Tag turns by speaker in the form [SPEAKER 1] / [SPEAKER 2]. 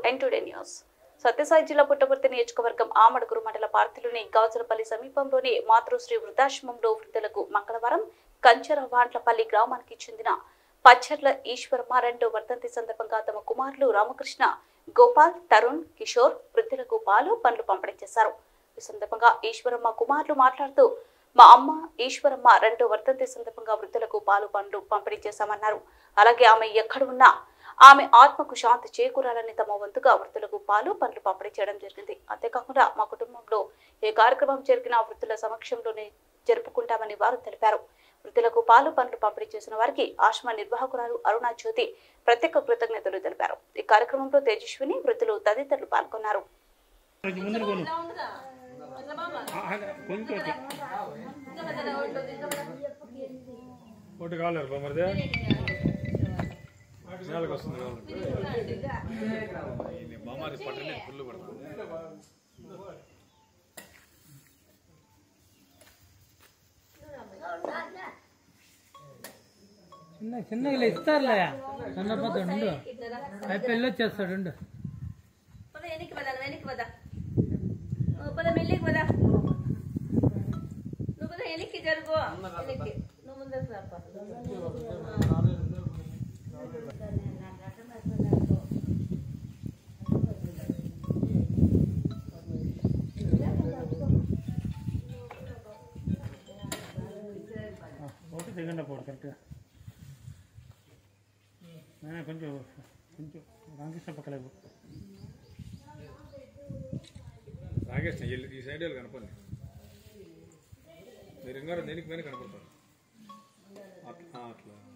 [SPEAKER 1] Ten today news Sathya Sai జిల్లా పుట్టపర్తి నియోజకవర్గం ఆమడుగురు మండల పార్టీలోని గాజులపల్లి సమీపంలోని మాతృశ్రీ వృద్ధాశ్రమంలో వృద్ధులకు మంగళవారం కంచర వాండ్లపల్లి గ్రామానికి చెందిన పచ్చర్ల ఈశ్వరమ్మ రెండో వర్ధంతి సందర్భంగా తమ కుమారులు రామకృష్ణ గోపాల్ తరుణ్ కిషోర్ వృద్ధులకు పాలు పండ్లు పంపిణీ చేశారు ఈ సందర్భంగా ఈశ్వరమ్మ కుమారులు మాట్లాడుతూ మా అమ్మ ఈశ్వరమ్మ రెండో వర్ధంతి సందర్భంగా వృద్ధులకు పాలు పండ్లు పంపిణీ చేశామన్నారు అలాగే ఆమె ఎక్కడ ఉన్నా ఆమె ఆత్మకు శాంతి చేకూరాలని తమ వంతుగా వృద్ధులకు పాలు పండ్లు పంపిణీ చేయడం జరిగింది అంతేకాకుండా మా కుటుంబంలో ఏ కార్యక్రమం జరిగినా వృద్ధుల సమక్షంలోనే జరుపుకుంటామని వారు తెలిపారు వృద్ధులకు పాలు పండ్లు పంపిణీ చేసిన వారికి ఆశ్రమ నిర్వాహకురాలు అరుణా జ్యోతి ప్రత్యేక కృతజ్ఞతలు తెలిపారు ఈ కార్యక్రమంలో తేజస్విని వృద్ధులు తదితరులు పాల్గొన్నారు
[SPEAKER 2] కొంచెం ముందర పోను ఆ, ఆ, కొంచెం అట్లా.
[SPEAKER 3] ఒకటి కావాలి బొమ్మరిదే నేలకు వస్తుంది కావాలి బొమ్మరి పట్టలే ఫుల్ పడుతుంది
[SPEAKER 2] చిన్న చిన్నగా ఇస్తారులే సన్నపోతాడు ఉండు అయిపోయి వెళ్ళొచ్చేస్తాడు ఉండు
[SPEAKER 4] పద వెనక్కి పద వెనక్కి పద ఓ, పద మెల్లికి పద నువ్వు పద వెనక్కి జరుగు వెనక్కి నువ్వు ముందరకు రాప
[SPEAKER 2] ఒకటి దిగండి పోడు కరెక్ట్గా ఆ, కొంచెం కొంచెం రామకృష్ణ పక్కలకు
[SPEAKER 3] రాగేష్ వెళ్ళి ఈ సైడ్ వెళ్ళి కనపడి మీరు ఇంకా దేనికి మీద కనపడతారు అట్లా అట్లా